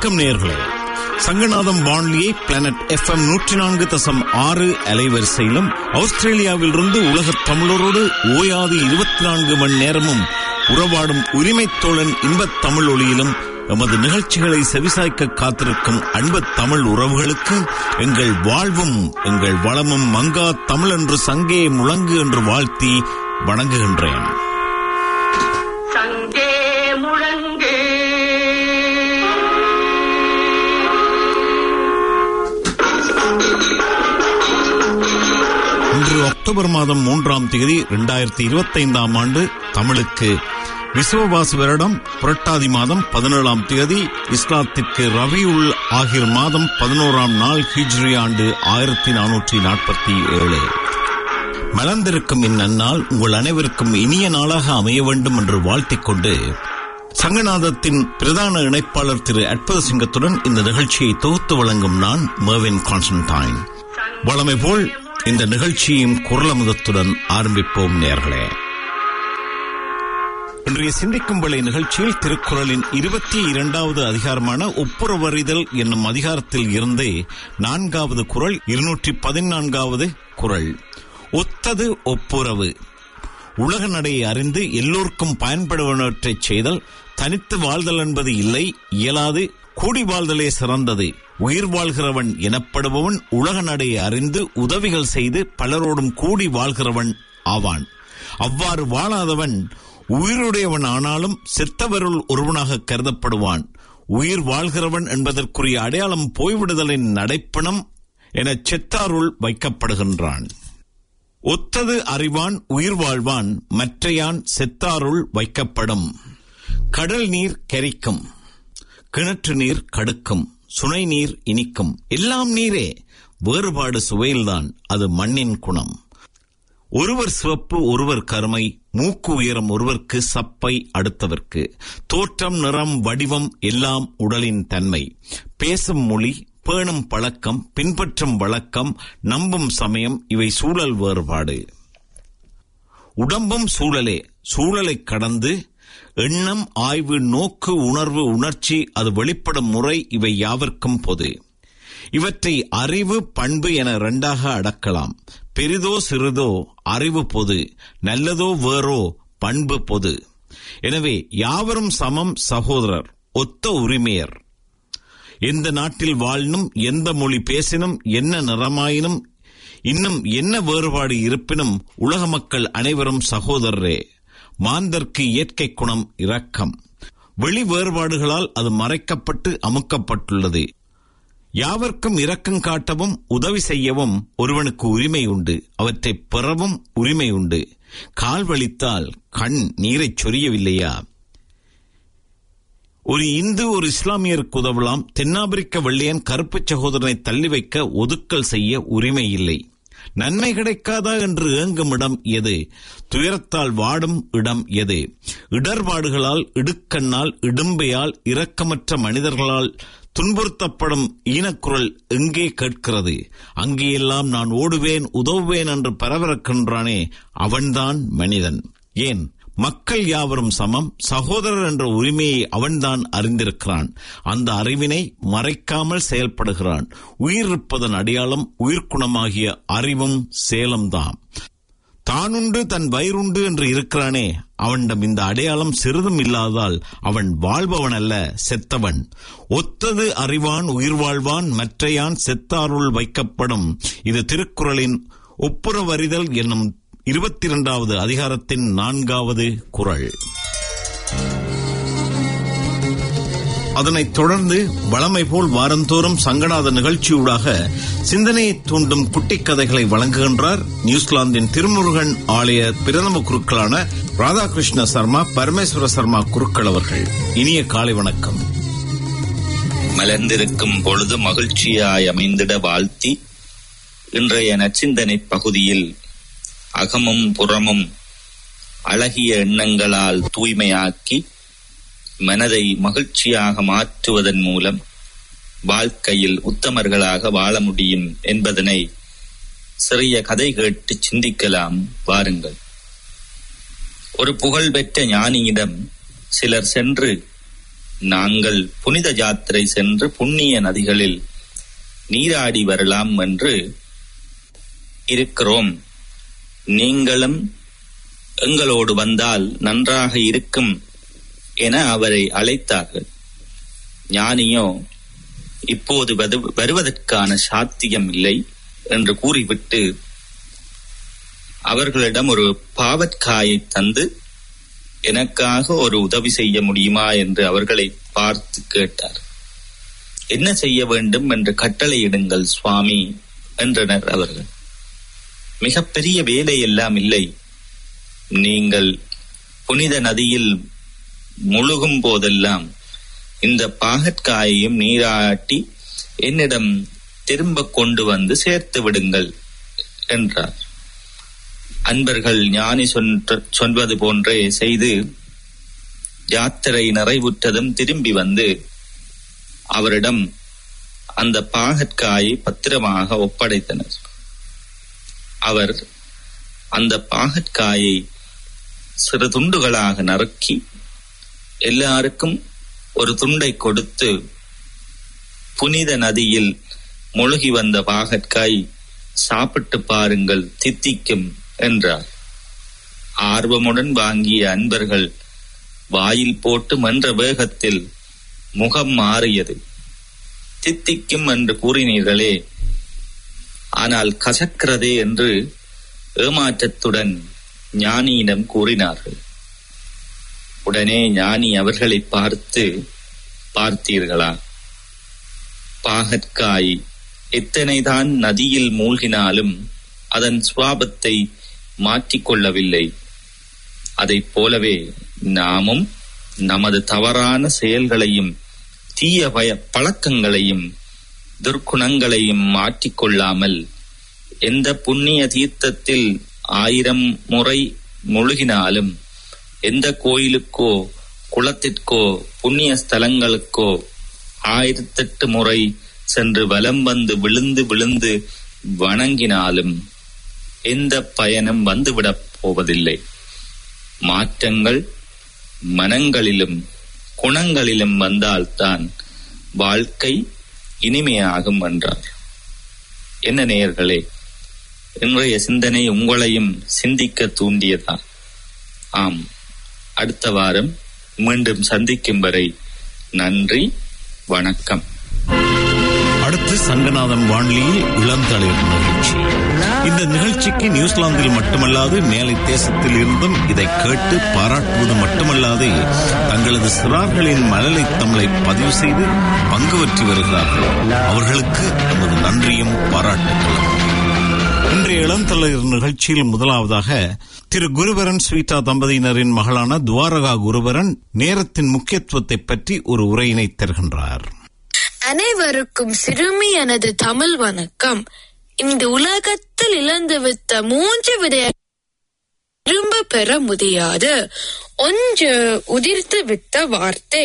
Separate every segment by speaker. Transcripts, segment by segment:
Speaker 1: வணக்கம் நேர்களே சங்கநாதம் வானொலியை பிளானட் எஃப்எம் நூற்றி நான்கு தசம் ஆறு அலைவரிசையிலும் ஆஸ்திரேலியாவிலிருந்து உலகத் தமிழரோடு ஓயாது இருபத்தி நான்கு மணி நேரமும் உறவாடும் உரிமைத் தோழன் இன்பத் தமிழ் ஒளியிலும் எமது நிகழ்ச்சிகளை செவிசாய்க்க காத்திருக்கும் அன்பத் தமிழ் உறவுகளுக்கு எங்கள் வாழ்வும் எங்கள் வளமும் மங்கா தமிழ் என்று சங்கே முழங்கு என்று வாழ்த்தி வணங்குகின்றேன்
Speaker 2: சங்கே முழங்கு
Speaker 1: இன்று அக்டோபர் மாதம் மூன்றாம் தேதி இரண்டாயிரத்தி இருபத்தைந்தாம் ஆண்டு தமிழுக்கு விசுவவாச வருடம் புரட்டாதி மாதம் பதினேழாம் தேதி இஸ்லாத்திற்கு ரவியுல் ஆகிய மாதம் பதினோராம் நாள் ஹிஜ்ரி ஆண்டு ஆயிரத்தி நானூற்றி நாற்பத்தி ஏழு மலர்ந்திருக்கும் இந்நன்னாள் உங்கள் அனைவருக்கும் இனிய நாளாக அமைய வேண்டும் என்று வாழ்த்திக் கொண்டு சங்கநாதத்தின் பிரதான இணைப்பாளர் திரு அற்புத சிங்கத்துடன் இந்த நிகழ்ச்சியை தொகுத்து வழங்கும் நான் மேவின் கான்ஸ்டன்டைன் வளமை போல் இந்த நிகழ்ச்சியும் குரலமுதத்துடன் ஆரம்பிப்போம் நேர்களே இன்றைய சிந்திக்கும் வேளை நிகழ்ச்சியில் திருக்குறளின் இருபத்தி இரண்டாவது அதிகாரமான ஒப்புரவறிதல் என்னும் அதிகாரத்தில் இருந்து நான்காவது குறள் இருநூற்றி பதினான்காவது குறள் ஒத்தது ஒப்புரவு உலக நடையை அறிந்து எல்லோருக்கும் பயன்படுவனவற்றைச் செய்தல் தனித்து வாழ்தல் என்பது இல்லை இயலாது கூடி வாழ்தலே சிறந்தது உயிர் வாழ்கிறவன் எனப்படுபவன் உலக நடையை அறிந்து உதவிகள் செய்து பலரோடும் கூடி வாழ்கிறவன் ஆவான் அவ்வாறு வாழாதவன் உயிருடையவன் ஆனாலும் செத்தவருள் ஒருவனாக கருதப்படுவான் உயிர் வாழ்கிறவன் என்பதற்குரிய அடையாளம் போய்விடுதலின் நடைப்பணம் என செத்தாருள் வைக்கப்படுகின்றான் ஒத்தது அறிவான் உயிர் வாழ்வான் மற்றையான் செத்தாருள் வைக்கப்படும் கடல் நீர் கரிக்கும் கிணற்று நீர் கடுக்கும் சுனை நீர் இனிக்கும் எல்லாம் நீரே வேறுபாடு சுவையில்தான் அது மண்ணின் குணம் ஒருவர் சிவப்பு ஒருவர் கருமை மூக்கு உயரம் ஒருவர்க்கு சப்பை அடுத்தவர்க்கு தோற்றம் நிறம் வடிவம் எல்லாம் உடலின் தன்மை பேசும் மொழி பேணும் பழக்கம் பின்பற்றும் வழக்கம் நம்பும் சமயம் இவை சூழல் வேறுபாடு உடம்பும் சூழலே சூழலை கடந்து எண்ணம் ஆய்வு நோக்கு உணர்வு உணர்ச்சி அது வெளிப்படும் முறை இவை யாவர்க்கும் பொது இவற்றை அறிவு பண்பு என இரண்டாக அடக்கலாம் பெரிதோ சிறிதோ அறிவு பொது நல்லதோ வேறோ பண்பு பொது எனவே யாவரும் சமம் சகோதரர் ஒத்த உரிமையர் எந்த நாட்டில் வாழினும் எந்த மொழி பேசினும் என்ன நிறமாயினும் இன்னும் என்ன வேறுபாடு இருப்பினும் உலக மக்கள் அனைவரும் சகோதரரே மாந்தர்க்கு இயற்கை குணம் இரக்கம் வெளி வேறுபாடுகளால் அது மறைக்கப்பட்டு அமுக்கப்பட்டுள்ளது யாவர்க்கும் இரக்கம் காட்டவும் உதவி செய்யவும் ஒருவனுக்கு உரிமை உண்டு அவற்றை பெறவும் உரிமை உண்டு கால் வலித்தால் கண் நீரைச் சொரியவில்லையா ஒரு இந்து ஒரு இஸ்லாமியருக்கு உதவலாம் தென்னாப்பிரிக்க வெள்ளையன் கருப்பு சகோதரனை தள்ளி வைக்க ஒதுக்கல் செய்ய உரிமை இல்லை நன்மை கிடைக்காதா என்று ஏங்கும் இடம் எது துயரத்தால் வாடும் இடம் எது இடர்பாடுகளால் இடுக்கண்ணால் இடும்பையால் இரக்கமற்ற மனிதர்களால் துன்புறுத்தப்படும் ஈனக்குரல் எங்கே கேட்கிறது அங்கேயெல்லாம் நான் ஓடுவேன் உதவுவேன் என்று பரவிறக்கின்றானே அவன்தான் மனிதன் ஏன் மக்கள் யாவரும் சமம் சகோதரர் என்ற உரிமையை அவன்தான் அறிந்திருக்கிறான் அந்த அறிவினை மறைக்காமல் செயல்படுகிறான் உயிரிருப்பதன் அடையாளம் உயிர்க்குணமாகிய அறிவும் சேலம்தாம் தானுண்டு தன் வயிறுண்டு என்று இருக்கிறானே அவனிடம் இந்த அடையாளம் சிறிதும் இல்லாதால் அவன் வாழ்பவன் அல்ல செத்தவன் ஒத்தது அறிவான் உயிர் வாழ்வான் மற்றையான் செத்தாருள் வைக்கப்படும் இது திருக்குறளின் ஒப்புரவறிதல் என்னும் இருபத்தி இரண்டாவது அதிகாரத்தின் நான்காவது குறள் அதனைத் தொடர்ந்து வளமை போல் வாரந்தோறும் சங்கநாத நிகழ்ச்சியூடாக சிந்தனையை தூண்டும் குட்டிக் கதைகளை வழங்குகின்றார் நியூசிலாந்தின் திருமுருகன் ஆலய பிரதம குருக்களான ராதாகிருஷ்ண சர்மா பரமேஸ்வர சர்மா குருக்கள் அவர்கள் இனிய காலை வணக்கம்
Speaker 3: மலர்ந்திருக்கும் பொழுது மகிழ்ச்சியாய் அமைந்திட வாழ்த்தி இன்றைய நச்சிந்தனை பகுதியில் அகமும் புறமும் அழகிய எண்ணங்களால் தூய்மையாக்கி மனதை மகிழ்ச்சியாக மாற்றுவதன் மூலம் வாழ்க்கையில் உத்தமர்களாக வாழ முடியும் என்பதனை சிறிய கதை கேட்டு சிந்திக்கலாம் வாருங்கள் ஒரு புகழ்பெற்ற ஞானியிடம் சிலர் சென்று நாங்கள் புனித யாத்திரை சென்று புண்ணிய நதிகளில் நீராடி வரலாம் என்று இருக்கிறோம் நீங்களும் எங்களோடு வந்தால் நன்றாக இருக்கும் என அவரை அழைத்தார்கள் ஞானியோ இப்போது வது- வருவதற்கான சாத்தியம் இல்லை என்று கூறிவிட்டு அவர்களிடம் ஒரு பாவற்காயை தந்து எனக்காக ஒரு உதவி செய்ய முடியுமா என்று அவர்களை பார்த்து கேட்டார் என்ன செய்ய வேண்டும் என்று கட்டளையிடுங்கள் சுவாமி என்றனர் அவர்கள் மிகப்பெரிய வேலை எல்லாம் இல்லை நீங்கள் புனித நதியில் முழுகும் போதெல்லாம் இந்த பாகற்காயையும் நீராட்டி என்னிடம் திரும்ப கொண்டு வந்து சேர்த்து விடுங்கள் என்றார் அன்பர்கள் ஞானி சொன்ற சொல்வது போன்றே செய்து யாத்திரை நிறைவுற்றதும் திரும்பி வந்து அவரிடம் அந்த பாகற்காயை பத்திரமாக ஒப்படைத்தனர் அவர் அந்த பாகற்காயை சிறு துண்டுகளாக நறுக்கி எல்லாருக்கும் ஒரு துண்டை கொடுத்து புனித நதியில் முழுகி வந்த பாகற்காய் சாப்பிட்டு பாருங்கள் தித்திக்கும் என்றார் ஆர்வமுடன் வாங்கிய அன்பர்கள் வாயில் போட்டு மன்ற வேகத்தில் முகம் மாறியது தித்திக்கும் என்று கூறினீர்களே ஆனால் கசக்கிறதே என்று ஏமாற்றத்துடன் ஞானியிடம் கூறினார்கள் உடனே ஞானி அவர்களை பார்த்து பார்த்தீர்களா பாகற்காய் எத்தனைதான் நதியில் மூழ்கினாலும் அதன் சுவாபத்தை மாற்றிக்கொள்ளவில்லை அதைப் போலவே நாமும் நமது தவறான செயல்களையும் தீய பய பழக்கங்களையும் துர்க்குணங்களையும் மாற்றிக்கொள்ளாமல் எந்த புண்ணிய தீர்த்தத்தில் ஆயிரம் முறை முழுகினாலும் எந்த கோயிலுக்கோ குளத்திற்கோ புண்ணிய ஸ்தலங்களுக்கோ ஆயிரத்தெட்டு முறை சென்று வலம் வந்து விழுந்து விழுந்து வணங்கினாலும் எந்த பயனும் வந்துவிடப் போவதில்லை மாற்றங்கள் மனங்களிலும் குணங்களிலும் வந்தால்தான் வாழ்க்கை இனிமையாகும் என்றார் என்ன நேயர்களே இன்றைய சிந்தனை உங்களையும் சிந்திக்க தூண்டியதா ஆம் அடுத்த வாரம் மீண்டும் சந்திக்கும் வரை நன்றி வணக்கம்
Speaker 1: அடுத்து சங்கநாதன் வானொலியில் இளந்தளிர் நிகழ்ச்சி இந்த நிகழ்ச்சிக்கு நியூசிலாந்தில் மட்டுமல்லாது மேலை தேசத்தில் இருந்தும் இதை கேட்டு பாராட்டுவது மட்டுமல்லாது தங்களது சிறார்களின் மழலை தமிழை பதிவு செய்து பங்கு பெற்றி வருகிறார்கள் அவர்களுக்கு நமது நன்றியும் பாராட்டுகளும் இன்றைய இளந்தளிர் நிகழ்ச்சியில் முதலாவதாக திரு குருவரன் ஸ்வீதா தம்பதியினரின் மகளான துவாரகா குருவரன் நேரத்தின் முக்கியத்துவத்தை பற்றி ஒரு உரையினை தருகின்றார்
Speaker 4: அனைவருக்கும் சிறுமி எனது தமிழ் வணக்கம் இந்த உலகத்தில் இழந்துவிட்ட மூன்று விடய திரும்ப பெற முடியாது ஒன்று உதிர்த்து விட்ட வார்த்தை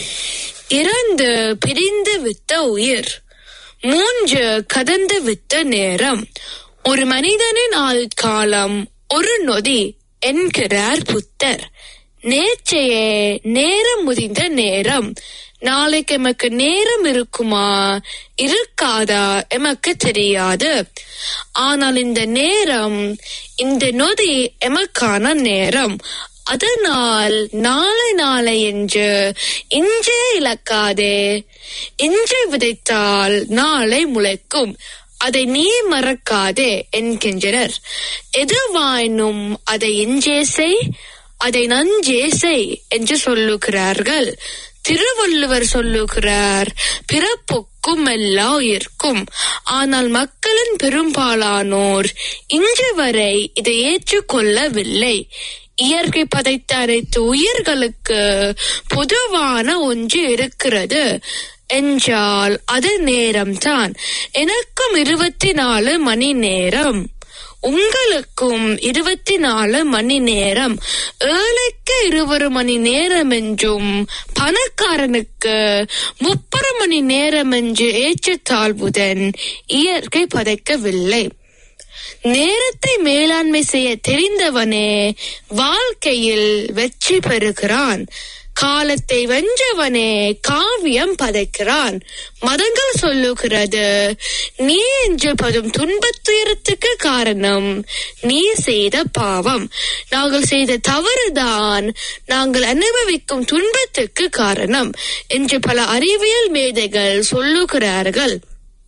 Speaker 4: இரண்டு பிரிந்து விட்ட உயிர் மூன்று கடந்து விட்ட நேரம் ஒரு மனிதனின் ஆயுட்காலம் ஒரு நொடி என்கிறார் புத்தர் நேற்றையே நேரம் முதிந்த நேரம் நாளைக்கு எமக்கு நேரம் இருக்குமா இருக்காதா எமக்கு தெரியாது ஆனால் இந்த நேரம் இந்த நொடி எமக்கான நேரம் அதனால் நாளை நாளை என்று இன்றே இழக்காதே இன்று விதைத்தால் நாளை முளைக்கும் அதை நீ மறக்காதே என்கின்றனர் எதுவாயினும் அதை இன்றே செய் அதை நஞ்சே செய் என்று சொல்லுகிறார்கள் திருவள்ளுவர் சொல்லுகிறார் பிறப்புக்கும் எல்லா உயிர்க்கும் ஆனால் மக்களின் பெரும்பாலானோர் இன்று வரை இதை ஏற்றுக்கொள்ளவில்லை இயற்கை படைத்த அனைத்து உயிர்களுக்கு பொதுவான ஒன்று இருக்கிறது என்றால் அது நேரம்தான் எனக்கும் இருபத்தி நாலு மணி நேரம் உங்களுக்கும் இருபத்தி நாலு மணி நேரம் ஏழைக்கு இருபது மணி நேரம் என்றும் பணக்காரனுக்கு முப்பது மணி நேரம் என்று ஏற்றத்தாழ்வுடன் இயற்கை பதைக்கவில்லை நேரத்தை மேலாண்மை செய்ய தெரிந்தவனே வாழ்க்கையில் வெற்றி பெறுகிறான் காலத்தை வென்றவனே காவியம் பதைக்கிறான் மதங்கள் சொல்லுகிறது நீ என்று படும் துன்பத்துயரத்துக்கு காரணம் நீ செய்த பாவம் நாங்கள் செய்த தவறுதான் நாங்கள் அனுபவிக்கும் துன்பத்துக்கு காரணம் என்று பல அறிவியல் மேதைகள் சொல்லுகிறார்கள்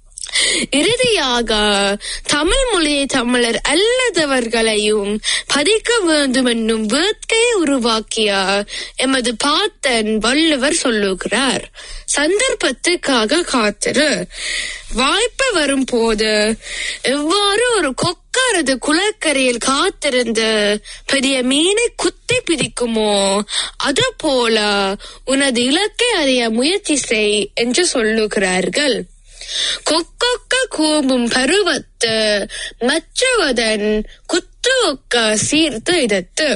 Speaker 4: இறுதியாக தமிழ் மொழியை தமிழர் அல்லாதவர்களையும் பதிக்க வேண்டும் என்னும் வேட்கையை உருவாக்கிய எமது பாத்தன் வள்ளுவர் சொல்லுகிறார் சந்தர்ப்பத்துக்காக காத்திரு வாய்ப்பு வரும் போது எவ்வாறு ஒரு கொக்காரது குளக்கரையில் காத்திருந்து பெரிய மீனை குத்தி பிடிக்குமோ அது போல உனது இலக்கை அறிய முயற்சி செய் என்று சொல்லுகிறார்கள் கொக்கொக்க கூம்பும் பருவத்து மற்றவதன் குத்து ஒக்க சீர்த்து இதத்து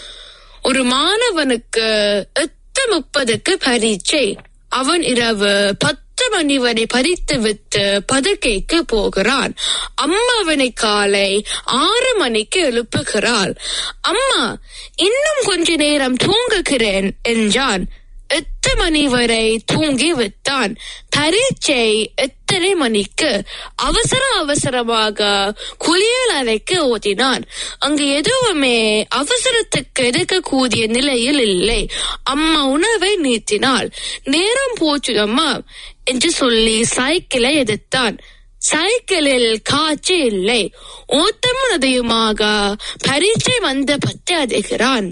Speaker 4: ஒரு மாணவனுக்கு எட்டு முப்பதுக்கு பரீட்சை அவன் இரவு பத்து மணி வரை பறித்து விட்டு பதுக்கைக்கு போகிறான் அம்மா அவனை காலை ஆறு மணிக்கு எழுப்புகிறாள் அம்மா இன்னும் கொஞ்ச நேரம் தூங்குகிறேன் என்றான் எட்டு மணி வரை தூங்கி விட்டான் பரீட்சை எத்தனை மணிக்கு அவசர அவசரமாக குளியல் அறைக்கு ஓதினான் அங்கு எதுவுமே அவசரத்துக்கு எடுக்கக்கூடிய நிலையில் இல்லை அம்மா உணவை நீட்டினாள் நேரம் போச்சுதம்மா என்று சொல்லி சைக்கிளை எதிர்த்தான் சைக்கிளில் காட்சி இல்லை ஓட்டமும் அதையுமாக பரீட்சை வந்த பற்றி அடைகிறான்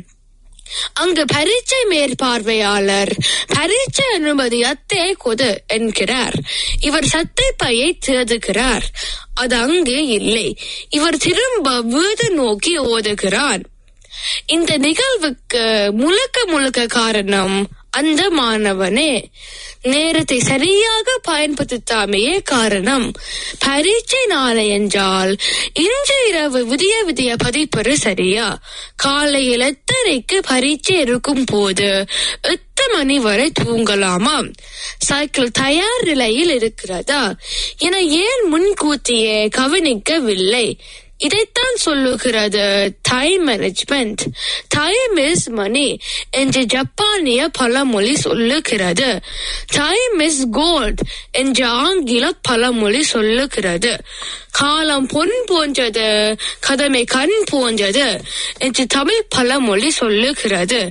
Speaker 4: அங்கு பரீட்சை மேற்பார்வையாளர் பரீட்சை அனுமதி அத்தே கொடு என்கிறார் இவர் சத்தை பையை திருதுகிறார் அது அங்கே இல்லை இவர் திரும்ப வீடு நோக்கி ஓதுகிறான் இந்த நிகழ்வுக்கு முழுக்க முழுக்க காரணம் அந்த மாணவனே நேரத்தை சரியாக பயன்படுத்தாமையே காரணம் பரீட்சை நாளை என்றால் இன்று இரவு விதிய விதிய பதிப்பது சரியா காலையில் எத்தனைக்கு பரீட்சை இருக்கும் போது எட்டு மணி வரை தூங்கலாமாம் சைக்கிள் தயார் நிலையில் இருக்கிறதா என ஏன் முன்கூட்டியே கவனிக்கவில்லை இதைத்தான் சொல்லுகிறது time management time is money என்று ஜப்பானிய பழமொழி சொல்லுகிறது டைம் இஸ் கோல்ட் என்று ஆங்கில பழமொழி சொல்லுகிறது காலம் பொன் போன்றது கதமை கண் போன்றது என்று தமிழ் பழமொழி சொல்லுகிறது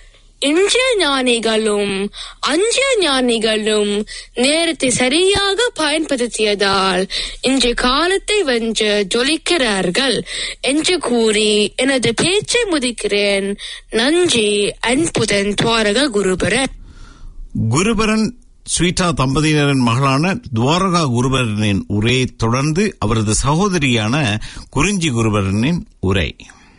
Speaker 4: இன்றைய ஞானிகளும் அன்றைய ஞானிகளும் நேரத்தை சரியாக பயன்படுத்தியதால் இன்று காலத்தை வென்று ஜொலிக்கிறார்கள் என்று கூறி எனது பேச்சை முதிக்கிறேன் நன்றி அன்புதன் துவாரக குருபரன்
Speaker 1: குருபரன் ஸ்வீட்டா தம்பதியினரின் மகளான துவாரகா குருபரனின் உரையை தொடர்ந்து அவரது சகோதரியான குறிஞ்சி குருபரனின் உரை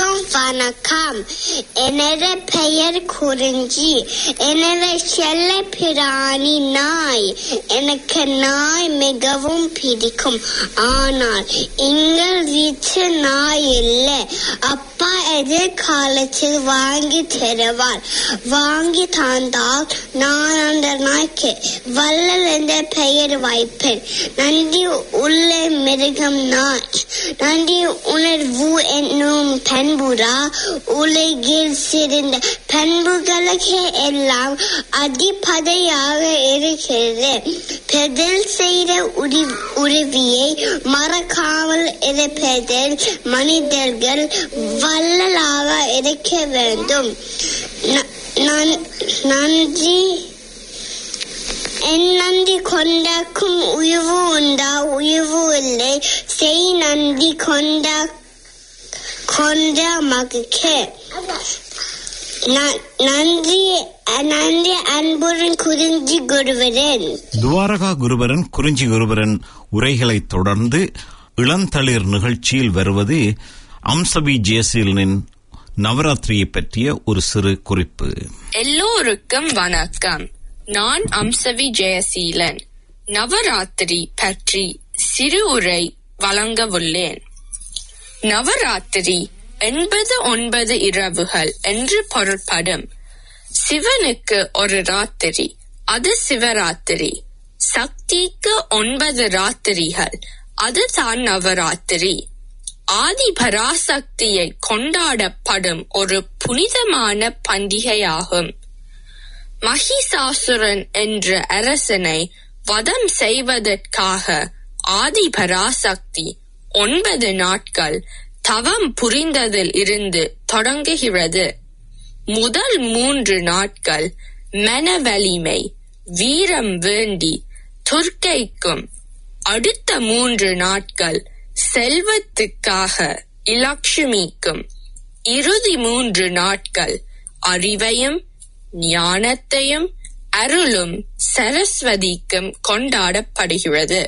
Speaker 5: வணக்கம் எனது பெயர் குறிஞ்சி எனது செல்ல பிராணி நாய் எனக்கு நாய் மிகவும் பிடிக்கும் ஆனால் எங்கள் வீட்டு நாய் இல்லை அப்பா எதிர்காலத்தில் வாங்கி தருவார் வாங்கி தந்தால் நான் அந்த நாய்க்கு வள்ளல் என்ற பெயர் வைப்பேன் நன்றி உள்ள மிருகம் நாய் நன்றி உணர்வு என்னும் பண்புரா உலகில் சிறந்த பண்புகளுக்கு எல்லாம் அடிப்படையாக இருக்கிறது பெதல் செய்த உரி- உதவியை மறக்காமல் இருப்பதில் மனிதர்கள் வள்ளலாக இருக்க வேண்டும் ந- நன்- நன்றி என் நன்றி கொண்டாக்கும் உயர்வு உண்டா உயர்வு இல்லை செய் நன்றி கொண்டா கொண்ட மகிழ்க்க ந- நன்றி நன்றி அன்புடன் குறிஞ்சி குருவரன்
Speaker 1: துவாரகா குருபரன் குறிஞ்சி குருபரன் உரைகளைத் தொடர்ந்து இளந்தளிர் நிகழ்ச்சியில் வருவது அம்சபி ஜெயசீலனின் நவராத்திரியை பற்றிய ஒரு சிறு குறிப்பு
Speaker 4: எல்லோருக்கும் வணக்கம் நான் அம்சவி ஜெயசீலன் நவராத்திரி பற்றி சிறு உரை வழங்கவுள்ளேன் நவராத்திரி எண்பது ஒன்பது இரவுகள் என்று பொருட்படும் சிவனுக்கு ஒரு ராத்திரி அது சிவராத்திரி சக்திக்கு ஒன்பது ராத்திரிகள் அதுதான் நவராத்திரி ஆதி பராசக்தியை கொண்டாடப்படும் ஒரு புனிதமான பண்டிகையாகும் மகிஷாசுரன் என்ற அரசனை வதம் செய்வதற்காக ஆதிபராசக்தி ஒன்பது நாட்கள் தவம் புரிந்ததில் இருந்து தொடங்குகிறது முதல் மூன்று நாட்கள் மன வலிமை வீரம் வேண்டி துர்க்கைக்கும் அடுத்த மூன்று நாட்கள் செல்வத்துக்காக இலட்சுமிக்கும் இறுதி மூன்று நாட்கள் அறிவையும் ஞானத்தையும் அருளும் சரஸ்வதிக்கும் கொண்டாடப்படுகிறது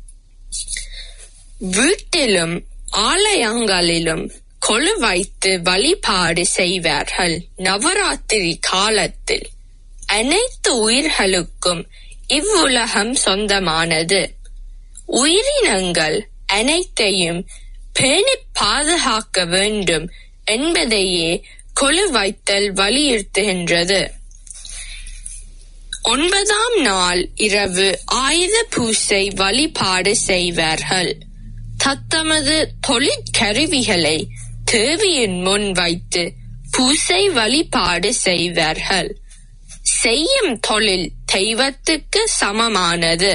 Speaker 4: வீட்டிலும் ஆலயங்களிலும் கொலு வைத்து வழிபாடு செய்வார்கள் நவராத்திரி காலத்தில் அனைத்து உயிர்களுக்கும் இவ்வுலகம் சொந்தமானது உயிரினங்கள் அனைத்தையும் பேணி பாதுகாக்க வேண்டும் என்பதையே கொலு வைத்தல் வலியுறுத்துகின்றது ஒன்பதாம் நாள் இரவு ஆயுத பூசை வழிபாடு செய்வார்கள் தத்தமது தொழிற்கருவிகளை தேவியின் முன் வைத்து பூசை வழிபாடு செய்வார்கள் செய்யும் தொழில் தெய்வத்துக்கு சமமானது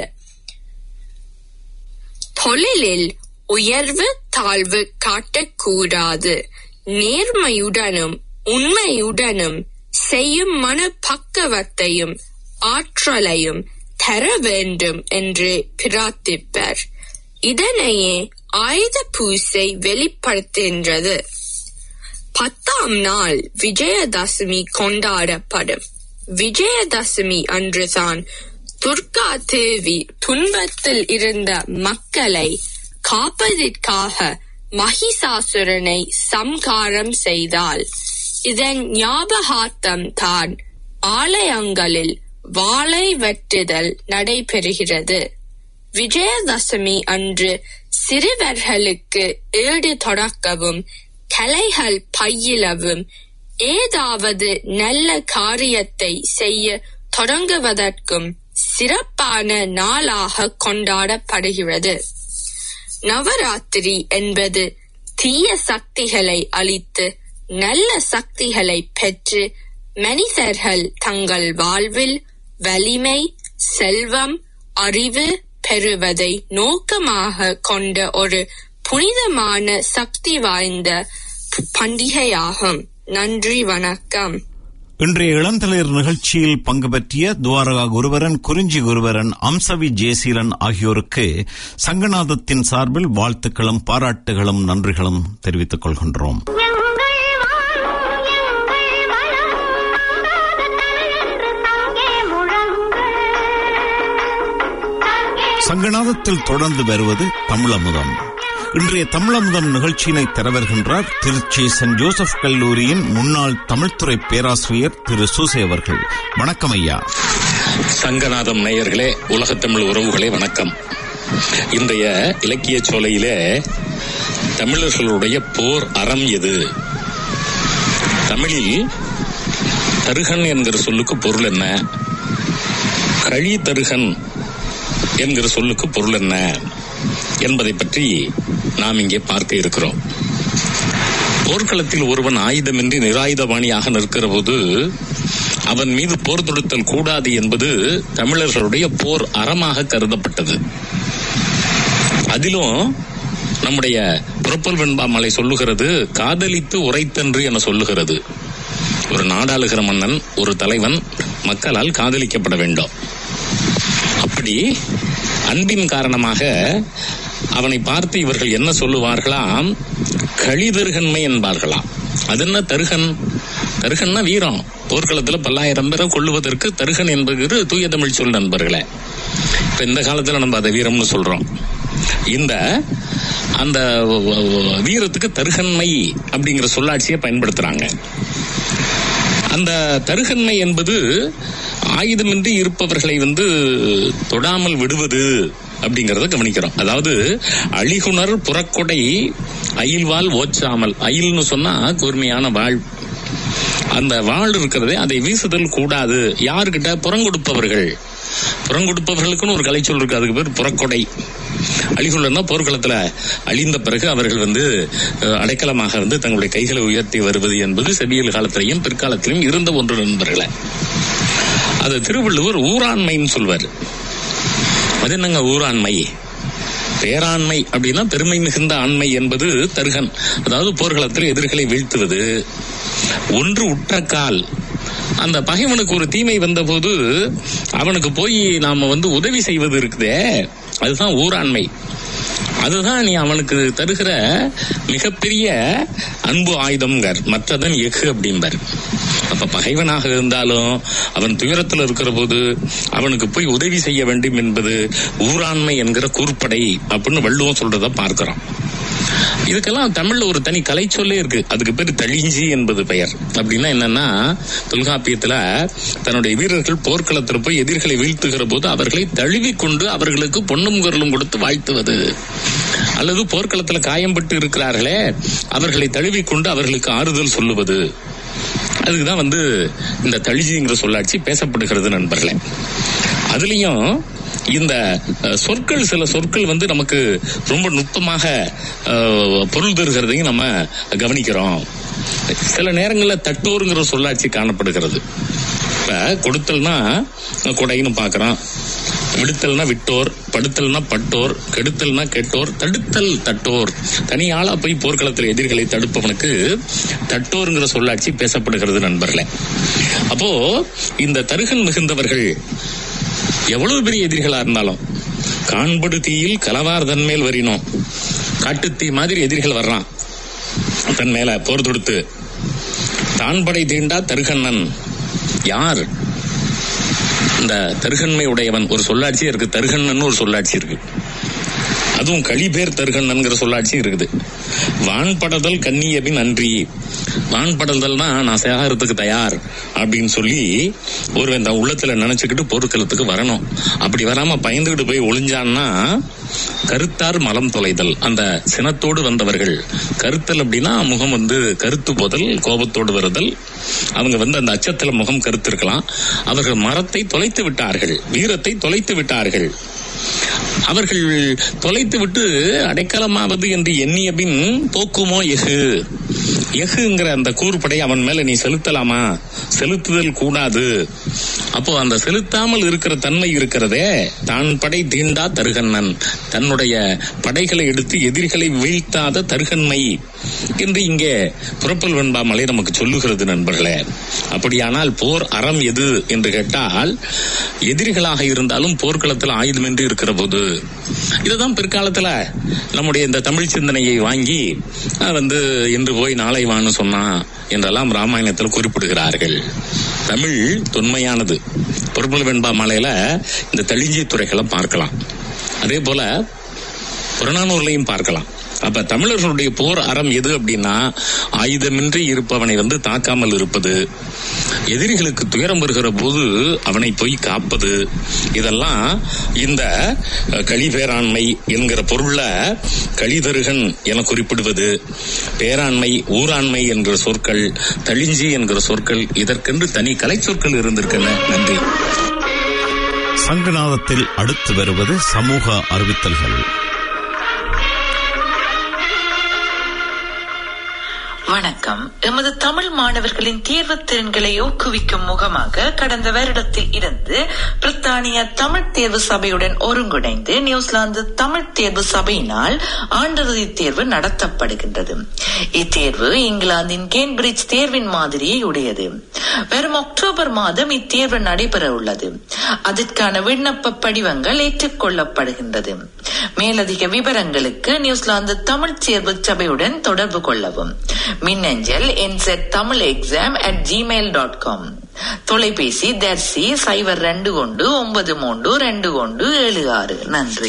Speaker 4: தொழிலில் உயர்வு தாழ்வு காட்டக்கூடாது நேர்மையுடனும் உண்மையுடனும் செய்யும் மன பக்குவத்தையும் ஆற்றலையும் தர வேண்டும் என்று பிரார்த்திப்பர் இதனையே ஆயுத பூசை வெளிப்படுத்துகின்றது பத்தாம் நாள் விஜயதசமி கொண்டாடப்படும் விஜயதசமி அன்றுதான் துர்கா தேவி துன்பத்தில் இருந்த மக்களை காப்பதற்காக மகிஷாசுரனை சம்காரம் செய்தாள் இதன் ஞாபகார்த்தம் தான் ஆலயங்களில் வாளை வெட்டுதல் நடைபெறுகிறது விஜயதசமி அன்று சிறுவர்களுக்கு ஏடு தொடக்கவும் கலைகள் பயிலவும் ஏதாவது நல்ல காரியத்தை செய்ய தொடங்குவதற்கும் சிறப்பான நாளாக கொண்டாடப்படுகிறது நவராத்திரி என்பது தீய சக்திகளை அழித்து நல்ல சக்திகளை பெற்று மனிதர்கள் தங்கள் வாழ்வில் வலிமை செல்வம் அறிவு பெறுவதை நோக்கமாக கொண்ட ஒரு புனிதமான சக்தி வாய்ந்த பண்டிகையாகும் நன்றி வணக்கம்
Speaker 1: இன்றைய இளந்தளிர் நிகழ்ச்சியில் பங்கு பற்றிய துவாரகா குருவரன் குறிஞ்சி குருவரன் அம்சவி ஜெயசீலன் ஆகியோருக்கு சங்கநாதத்தின் சார்பில் வாழ்த்துக்களும் பாராட்டுகளும் நன்றிகளும் தெரிவித்துக் கொள்கின்றோம்
Speaker 5: எங்கள் வாழும் எங்கள் வளம் மங்காத தலையென்று தங்கே முழங்கு தங்கே
Speaker 1: சங்கநாதத்தில் தொடர்ந்து வருவது தமிழமுதம் இன்றைய தமிழமுதம் நிகழ்ச்சியினை தரவருகின்றார் திருச்சி சென்ட் ஜோசப் கல்லூரியின் முன்னாள் தமிழ்துறை பேராசிரியர் திரு சூசை அவர்கள் வணக்கம் ஐயா
Speaker 6: சங்கநாதம் நேயர்களே உலகத்தமிழ் உறவுகளே வணக்கம் இன்றைய இலக்கிய சோலையிலே தமிழர்களுடைய போர் அறம் எது தமிழில் தருகன் என்கிற சொல்லுக்கு பொருள் என்ன கழி தருகன் என்கிற சொல்லுக்கு பொருள் என்ன என்பதை பற்றி நாம் இங்கே பார்க்க இருக்கிறோம் போர்க்களத்தில் ஒருவன் ஆயுதமின்றி நிராயுதபாணியாக நிற்கிற போது அவன் மீது போர் தொடுத்தல் கூடாது என்பது தமிழர்களுடைய போர் அறமாக கருதப்பட்டது அதிலும் நம்முடைய புறப்பல் வெண்பாமலை சொல்லுகிறது காதலித்து உரைத்தன்று என சொல்லுகிறது ஒரு நாடாளுகிற மன்னன் ஒரு தலைவன் மக்களால் காதலிக்கப்பட வேண்டும் அப்படி அன்பின் காரணமாக அவனை பார்த்து இவர்கள் என்ன சொல்லுவார்களாம் கழிதருகன்மை என்பார்களாம் அது என்ன தருகன் தருகன்னா வீரம் போர்க்களத்துல பல்லாயிரம் பேரை கொள்ளுவதற்கு தருகன் என்பது தூய தமிழ் சொல் நண்பர்களே இப்ப இந்த காலத்துல நம்ம அதை வீரம்னு சொல்றோம் இந்த அந்த வீரத்துக்கு தருகன்மை அப்படிங்கிற சொல்லாட்சியை பயன்படுத்துறாங்க அந்த தருகன்மை என்பது ஆயுதமின்றி இருப்பவர்களை வந்து தொடாமல் விடுவது அப்படிங்கறத கவனிக்கிறோம் அதாவது அழிகுணர் புறக்கொடை அயில்வாள் ஓச்சாமல் அயில்னு சொன்னா கூர்மையான வாழ் அந்த வாழ் இருக்கிறதே அதை வீசுதல் கூடாது யாருக்கிட்ட புறங்கொடுப்பவர்கள் புறங்கொடுப்பவர்களுக்குன்னு ஒரு கலைச்சொல் இருக்கு அதுக்கு பேர் புறக்கொடை அழிகுள்ளன்னா போர்க்களத்துல அழிந்த பிறகு அவர்கள் வந்து அஹ், அடைக்கலமாக வந்து தங்களுடைய கைகளை உயர்த்தி வருவது என்பது செவியல் காலத்திலையும் பிற்காலத்திலும் இருந்த ஒன்று நண்பர்களே அது திருவள்ளுவர் ஊராண்மைன்னு சொல்வார் அது என்னங்க ஊராண்மை பேராண்மை அப்படின்னா பெருமை மிகுந்த ஆண்மை என்பது தருகன் அதாவது போர்க்களத்தில் எதிர்களை வீழ்த்துவது ஒன்று உற்ற கால் அந்த பகைவனுக்கு ஒரு தீமை வந்தபோது அவனுக்கு போய் நாம வந்து உதவி செய்வது இருக்குதே அதுதான் ஊராண்மை அதுதான் நீ அவனுக்கு தருகிற மிகப்பெரிய அன்பு ஆயுதம்ங்கார் மற்றதன் எஃகு அப்படிம்பார் அப்ப பகைவனாக இருந்தாலும் அவன் துயரத்தில் இருக்கிற போது அவனுக்கு போய் உதவி செய்ய வேண்டும் என்பது ஊராண்மை என்கிற கூர்ப்படை அப்படின்னு வள்ளுவம் சொல்றத பார்க்கிறோம் இதுக்கெல்லாம் தமிழ்ல ஒரு தனி கலை சொல்லே இருக்கு அதுக்கு பேர் தழிஞ்சி என்பது பெயர் அப்படின்னா என்னன்னா தொல்காப்பியத்துல தன்னுடைய வீரர்கள் போர்க்களத்தில் போய் எதிர்களை வீழ்த்துகிற போது அவர்களை தழுவிக் கொண்டு அவர்களுக்கு பொன்னும் குரலும் கொடுத்து வாழ்த்துவது அல்லது போர்க்களத்துல காயம்பட்டு இருக்கிறார்களே அவர்களை தழுவிக்கொண்டு அவர்களுக்கு ஆறுதல் சொல்லுவது அதுக்குதான் வந்து இந்த தழிஜிங்கிற சொல்லாட்சி பேசப்படுகிறது நண்பர்களே அதுலயும் இந்த அஹ், சொற்கள் சில சொற்கள் வந்து நமக்கு ரொம்ப நுட்பமாக அஹ், பொருள் தருகிறதையும் நம்ம கவனிக்கிறோம் சில நேரங்களில் தட்டோருங்கிற சொல்லாட்சி காணப்படுகிறது இப்ப கொடுத்தல்னா கொடைன்னு பார்க்கறோம் விடுத்தல்னா விட்டோர் படுத்தல்னா பட்டோர் கெடுத்தல்னா கெட்டோர் தடுத்தல் தட்டோர் தனியாளா போய் போர்க்களத்தில் எதிரிகளை தடுப்பவனுக்கு தட்டோருங்கிற சொல்லாட்சி பேசப்படுகிறது நண்பர்களே அப்போ இந்த தருகன் மிகுந்தவர்கள் எவ்வளவு பெரிய எதிரிகளா இருந்தாலும் காண்படு தீயில் கலவார் தன் மேல் வரினோம் காட்டுத்தீ மாதிரி எதிரிகள் வர்றான் தன் மேல போர் தொடுத்து தான்படை தீண்டா தருகண்ணன் யார் இந்த தருகன்மை உடையவன் ஒரு சொல்லாட்சி இருக்கு தருகண்ணன் ஒரு சொல்லாட்சி இருக்கு அதுவும் களிபேர் தருகண்ணன்கிற சொல்லாட்சி இருக்குது வான்படதல் கன்னியபின் நன்றி வான்படதல்னா நான் சேகரத்துக்கு தயார் அப்படின்னு சொல்லி ஒரு இந்த உள்ளத்துல நினைச்சுக்கிட்டு போர்க்களத்துக்கு வரணும் அப்படி வராம பயந்துகிட்டு போய் ஒளிஞ்சான்னா கருத்தார் மலம் தொலைதல் அந்த சினத்தோடு வந்தவர்கள் கருத்தல் அப்படின்னா முகம் வந்து கருத்து போதல் கோபத்தோடு வருதல் அவங்க வந்து அந்த அச்சத்துல முகம் கருத்திருக்கலாம் அவர்கள் மரத்தை தொலைத்து விட்டார்கள் வீரத்தை தொலைத்து விட்டார்கள் அவர்கள் தொலைத்து விட்டு அடைக்கலமாவது என்று எண்ணிய பின் போக்குமோ எஃகு எஃகுங்கிற அந்த கூறுபடை அவன் மேல நீ செலுத்தலாமா செலுத்துதல் கூடாது அப்போ அந்த செலுத்தாமல் இருக்கிற தன்மை இருக்கிறதே தான் படை தீண்டா தருகண்ணன் தன்னுடைய படைகளை எடுத்து எதிரிகளை வீழ்த்தாத தருகன்மை என்று இங்கே புறப்பல் வெண்பா மலை நமக்கு சொல்லுகிறது நண்பர்களே அப்படியானால் போர் அறம் எது என்று கேட்டால் எதிரிகளாக இருந்தாலும் போர்க்களத்தில் ஆயுதமின்றி இருக்கிற போது இதுதான் பிற்காலத்துல நம்முடைய இந்த தமிழ் சிந்தனையை வாங்கி அஹ், வந்து இன்று போய் நாளை வான்னு சொன்னா என்றெல்லாம் ராமாயணத்தில் குறிப்பிடுகிறார்கள் தமிழ் தொன்மையானது பொறுப்புல வெண்பா மலையில இந்த தளிஞ்சி துறைகளை பார்க்கலாம் அதே போல புறநானூர்லையும் பார்க்கலாம் அப்ப தமிழர்களுடைய போர் அறம் எது அப்படின்னா ஆயுதமின்றி இருப்பவனை வந்து தாக்காமல் இருப்பது எதிரிகளுக்கு துயரம் வருகிற போது அவனை போய் காப்பது இதெல்லாம் இந்த அஹ், கலிபேராண்மை என்கிற பொருள்ல கலிதருகன் என குறிப்பிடுவது பேராண்மை ஊராண்மை என்கிற சொற்கள் தளிஞ்சி என்கிற சொற்கள் இதற்கென்று தனி கலை சொற்கள் இருந்திருக்கின்றன நன்றி
Speaker 1: சங்கநாதத்தில் அடுத்து வருவது சமூக அறிவித்தல்கள்
Speaker 7: வணக்கம் எமது தமிழ் மாணவர்களின் தேர்வுத் திறன்களை ஊக்குவிக்கும் முகமாக கடந்த வருடத்தில் இருந்து பிரித்தானிய தமிழ் தேர்வு சபையுடன் ஒருங்கிணைந்து நியூசிலாந்து தமிழ் தேர்வு சபையினால் ஆண்டிறுதி தேர்வு நடத்தப்படுகின்றது இத்தேர்வு இங்கிலாந்தின் கேம்பிரிட்ஜ் தேர்வின் மாதிரியை உடையது வரும் அக்டோபர் மாதம் இத்தேர்வு நடைபெற உள்ளது அதற்கான விண்ணப்ப படிவங்கள் ஏற்றுக்கொள்ளப்படுகின்றது மேலதிக விவரங்களுக்கு நியூசிலாந்து தமிழ் தேர்வு சபையுடன் தொடர்பு கொள்ளவும் மின்னஞ்சல் என்செட் Tamil exam at Gmail dot com தொலைபேசி தர்சி சைபர் ரெண்டு ஒன்று ஒன்பது மூன்று ரெண்டு ஒன்று ஏழு ஆறு நன்றி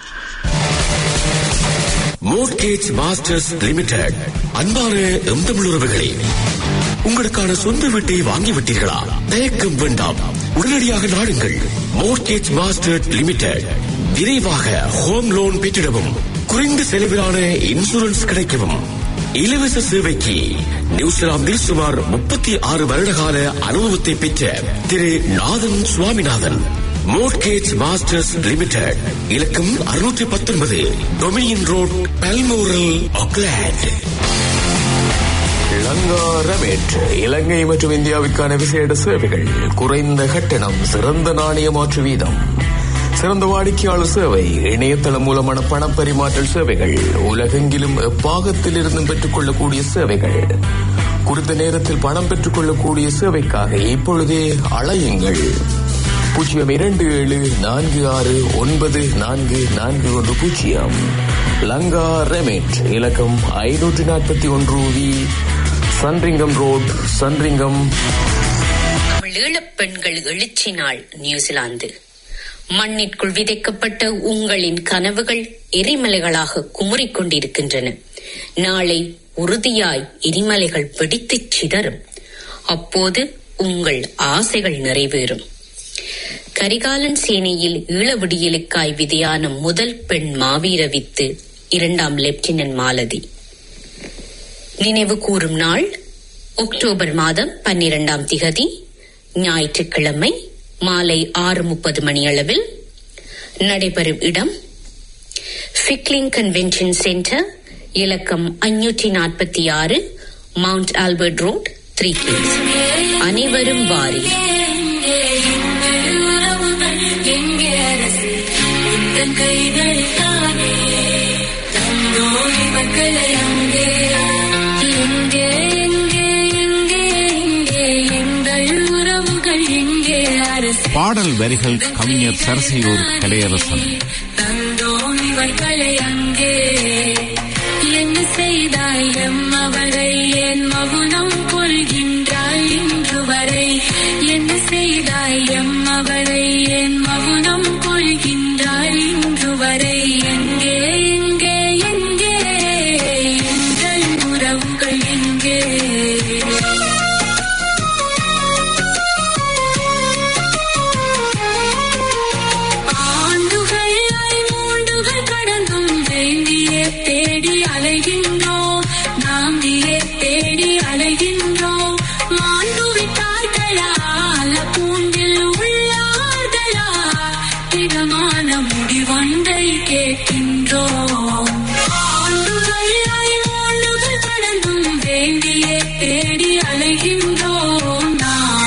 Speaker 8: மோர்கேஜ் மாஸ்டர்ஸ் லிமிடெட் அன்பான எம் தமிழுறவுகளே உங்களுக்கான சொந்த வீட்டை வாங்கி விட்டீர்களா தயக்கம் வேண்டாம் உடனடியாக நாடுங்கள் மோர்கேஜ் மாஸ்டர் லிமிடெட் விரைவாக ஹோம் லோன் பெற்றிடவும் குறைந்த செலவிலான இன்சூரன்ஸ் கிடைக்கவும் இலவச சேவைக்கு நியூசிலாந்தில் சுமார் முப்பத்தி ஆறு வருடகால அனுபவத்தை பெற்ற திரு Nathan Swaminathan mortgage masters limited இலக்கம் அறுநூற்றி பத்தொன்பது டொமினியன் ரோட் பல்மோரல் ஆக்லாண்ட் லங்காரமேற்று இலங்கை மற்றும் இந்தியாவிற்கான விசேட சேவைகள் குறைந்த கட்டணம் சிறந்த நாணய மாற்று வீதம் சிறந்த வாடிக்கையாளர் சேவை இணையதளம் மூலமான பண பரிமாற்றல் சேவைகள் உலகெங்கிலும் எப்பாகத்தில் இருந்தும் பெற்றுக் கொள்ளக்கூடிய சேவைகள் குறித்த நேரத்தில் பணம் பெற்றுக் கொள்ளக்கூடிய சேவைக்காக இப்பொழுதே அழையுங்கள் பூஜ்ஜியம் இரண்டு ஏழு நான்கு ஆறு ஒன்பது நான்கு நான்கு ஒன்று பூஜ்ஜியம் லங்கா ரெமேட் இலக்கம் ஐநூற்றி நாற்பத்தி ஒன்று V Sandringham road Sandringham
Speaker 9: Tamil ஈழப் பெண்கள் எழுச்சி நாள் நியூசிலாந்து மண்ணிற்குள் விதைக்கப்பட்ட உங்களின் கனவுகள் எரிமலைகளாக குமுறிக் கொண்டிருக்கின்றன நாளை உறுதியாய் எரிமலைகள் வெடித்துச் சிதறும் அப்போது உங்கள் ஆசைகள் நிறைவேறும் கரிகாலன் சேனையில் ஈழவிடியலுக்காய் விதையான முதல் பெண் மாவீர வித்து இரண்டாம் லெப்டினன்ட் மாலதி நினைவு கூறும் நாள் அக்டோபர் மாதம் பன்னிரண்டாம் திகதி ஞாயிற்றுக்கிழமை மாலை ஆறு முப்பது மணியளவில் நடைபெறும் இடம் ஃபிக்லிங் கன்வென்ஷன் சென்டர் இலக்கம் அஞ்சூற்றி நாற்பத்தி ஆறு Mount Albert road Three Kings அனைவரும் வாரி
Speaker 1: பாடல் வரிகள் கவிஞர் சரசையூர் கலையரசன்
Speaker 10: என்ன செய்தாய் அவரை என் மகுனம் கொள்கின்றாய் இன்று வரை என்ன செய்தாய் அவரை என் மகுனம் கொள்கின்றாய் இன்று வரை எங்கே எங்கே எங்கே எங்கள் உறவுகள் எங்கே ஆண்டுகள் ஐமூண்டுகள் கடந்தும் வேண்டியே தேடி அலைகின்றோம் நாம் நீரே தேடி அலைகின்றோம் மாண்டு விட்டார்களா அல்ல பூண்டில் உள்ளார்களா திடமான முடிவொன்றை கேட்கின்றோம் ஆண்டுகள் ஐமூண்டுகள் கடந்தும் வேண்டியே தேடி அலைகின்றோம் நாம்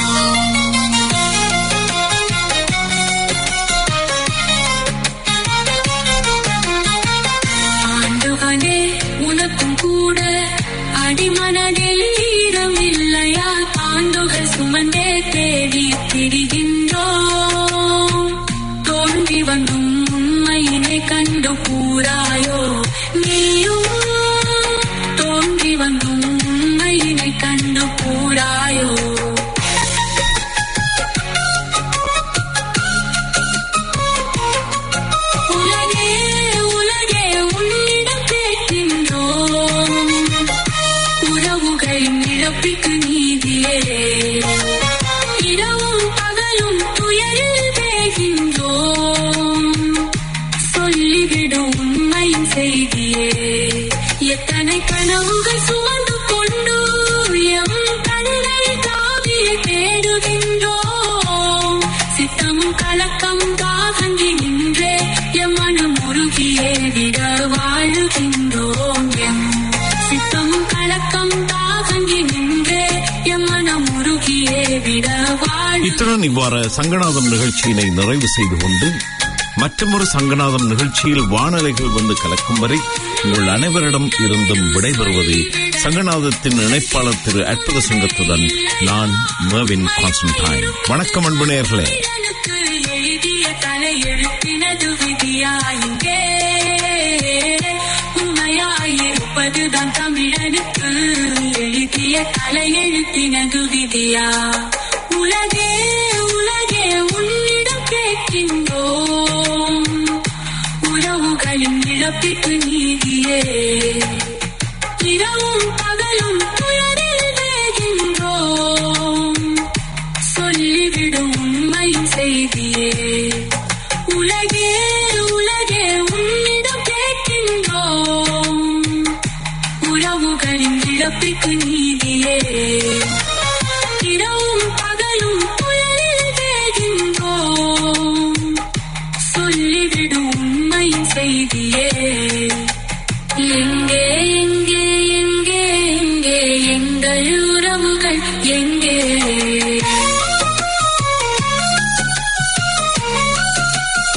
Speaker 10: ஆண்டுகளே உனக்கும் கூட அடிமனதில் ஈரம் இல்லையா ஆண்டுகள் சுமந்தே தேடி திரிகின்றோம் தோன்றி வந்தும் உண்மையினை கண்டு கூறாயோ நீயும் தோன்றி வந்தும் உண்மையினை கண்டு கூறாயோ உலகே உலகே உன்னிடம் கேட்கின்றோம் உறவுகளின் இழப்பிற்கு நீதியே இரவும் பகலும் துயரில் வேகின்றோம் சொல்லிவிடும் உண்மையின் செய்தியே எத்தனை கனவுகள் சுமந்து கொண்டு எம் கண்கள் காவிய தேடுகின்றோம் சித்தமும் கலக்கமும் தாகங்கி நின்றே எம் மனம் உருகியே விட வாழுகின்றோம் எம் சித்தமும் கலக்கம் தாகங்கி நின்றே எம் மனம் உருகியே விட வாழு
Speaker 1: இத்துடன் இவ்வாறு சங்கநாதம் நிகழ்ச்சியினை நிறைவு செய்து கொண்டு மற்றொரு சங்கநாதம் நிகழ்ச்சியில் வானலைகள் வந்து கலக்கும் வரை உங்கள் அனைவரிடம் இருந்தும் விடைபெறுவது சங்கநாதத்தின் இணைப்பாளர் திரு அற்புத சங்கத்துடன் நான் மேவின் கான்ஸ்டன்டைன் வணக்கம் அன்பு நேயர்களே
Speaker 10: எனக்கு எழுதிய தலையெழுத்தினது விதியாயிங்கே உண்மையாயிருப்பதுதான் தமிழனுக்கு எழுதிய தலையெழுத்தினது விதியா உலகே உலகே உன்னிடம் கேட்கின்றோம் உறவுகளின் இழப்பிற்கு நீதியே இரவும் பகலும் துயரில் வேகின்றோம் சொல்லிவிடும் உண்மையின் செய்தியே உலகே உலகே உன்னிடம் கேட்கின்றோம் உறவுகளின் இழப்பிற்கு நீதியே